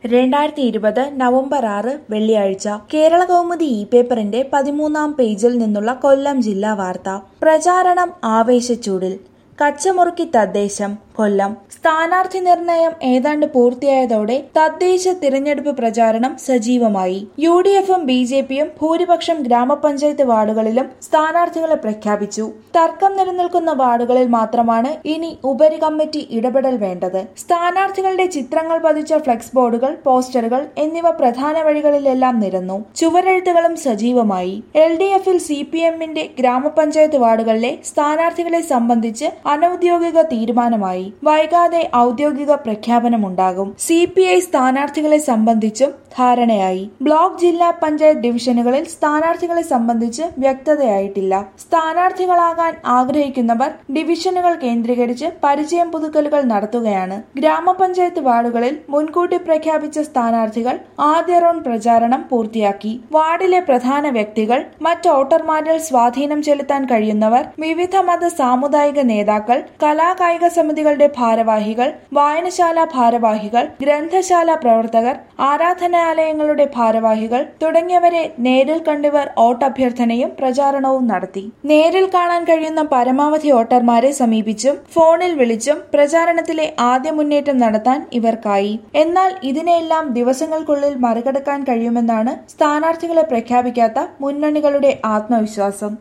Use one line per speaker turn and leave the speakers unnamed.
രണ്ടായിരത്തി ഇരുപത് നവംബർ ആറ് വെള്ളിയാഴ്ച കേരള കൗമുദി ഇ പേപ്പറിന്റെ പതിമൂന്നാം പേജിൽ നിന്നുള്ള കൊല്ലം ജില്ലാ വാർത്ത പ്രചാരണം ആവേശച്ചൂടിൽ കച്ചമുറുക്കി തദ്ദേശം കൊല്ലം സ്ഥാനാർത്ഥി നിർണയം ഏതാണ്ട് പൂർത്തിയായതോടെ തദ്ദേശ തിരഞ്ഞെടുപ്പ് പ്രചാരണം സജീവമായി യു ഡി എഫും ബി ജെ പിയും ഭൂരിപക്ഷം ഗ്രാമപഞ്ചായത്ത് വാർഡുകളിലും സ്ഥാനാർത്ഥികളെ പ്രഖ്യാപിച്ചു തർക്കം നിലനിൽക്കുന്ന വാർഡുകളിൽ മാത്രമാണ് ഇനി ഉപരി കമ്മിറ്റി ഇടപെടൽ വേണ്ടത് സ്ഥാനാർത്ഥികളുടെ ചിത്രങ്ങൾ പതിച്ച ഫ്ലെക്സ് ബോർഡുകൾ പോസ്റ്ററുകൾ എന്നിവ പ്രധാന വഴികളിലെല്ലാം നിരന്നു ചുവരെഴുത്തുകളും സജീവമായി എൽ ഡി എഫിൽ സി പി എമ്മിന്റെ ഗ്രാമപഞ്ചായത്ത് വാർഡുകളിലെ സ്ഥാനാർത്ഥികളെ സംബന്ധിച്ച് അനൌദ്യോഗിക തീരുമാനമായി വൈകാതെ ഔദ്യോഗിക പ്രഖ്യാപനമുണ്ടാകും സി പി ഐ സ്ഥാനാർത്ഥികളെ സംബന്ധിച്ചും ധാരണയായി ബ്ലോക്ക് ജില്ലാ പഞ്ചായത്ത് ഡിവിഷനുകളിൽ സ്ഥാനാർത്ഥികളെ സംബന്ധിച്ച് വ്യക്തതയായിട്ടില്ല സ്ഥാനാർത്ഥികളാകാൻ ആഗ്രഹിക്കുന്നവർ ഡിവിഷനുകൾ കേന്ദ്രീകരിച്ച് പരിചയം പുതുക്കലുകൾ നടത്തുകയാണ് ഗ്രാമപഞ്ചായത്ത് വാർഡുകളിൽ മുൻകൂട്ടി പ്രഖ്യാപിച്ച സ്ഥാനാർത്ഥികൾ ആദ്യ റൗണ്ട് പ്രചാരണം പൂർത്തിയാക്കി വാർഡിലെ പ്രധാന വ്യക്തികൾ മറ്റ് വോട്ടർമാരിൽ സ്വാധീനം ചെലുത്താൻ കഴിയുന്നവർ വിവിധ മത സാമുദായിക നേതാക്കൾ കലാകായിക സമിതികളുടെ ഭാരവാഹികൾ വായനശാല ഭാരവാഹികൾ ഗ്രന്ഥശാല പ്രവർത്തകർ ആരാധനാലയങ്ങളുടെ ഭാരവാഹികൾ തുടങ്ങിയവരെ നേരിൽ കണ്ടിവർ വോട്ടഭ്യർത്ഥനയും പ്രചാരണവും നടത്തി നേരിൽ കാണാൻ കഴിയുന്ന പരമാവധി വോട്ടർമാരെ സമീപിച്ചും ഫോണിൽ വിളിച്ചും പ്രചാരണത്തിലെ ആദ്യ മുന്നേറ്റം നടത്താൻ ഇവർക്കായി എന്നാൽ ഇതിനെല്ലാം ദിവസങ്ങൾക്കുള്ളിൽ മറികടക്കാൻ കഴിയുമെന്നാണ് സ്ഥാനാർത്ഥികളെ പ്രഖ്യാപിക്കാത്ത മുന്നണികളുടെ ആത്മവിശ്വാസം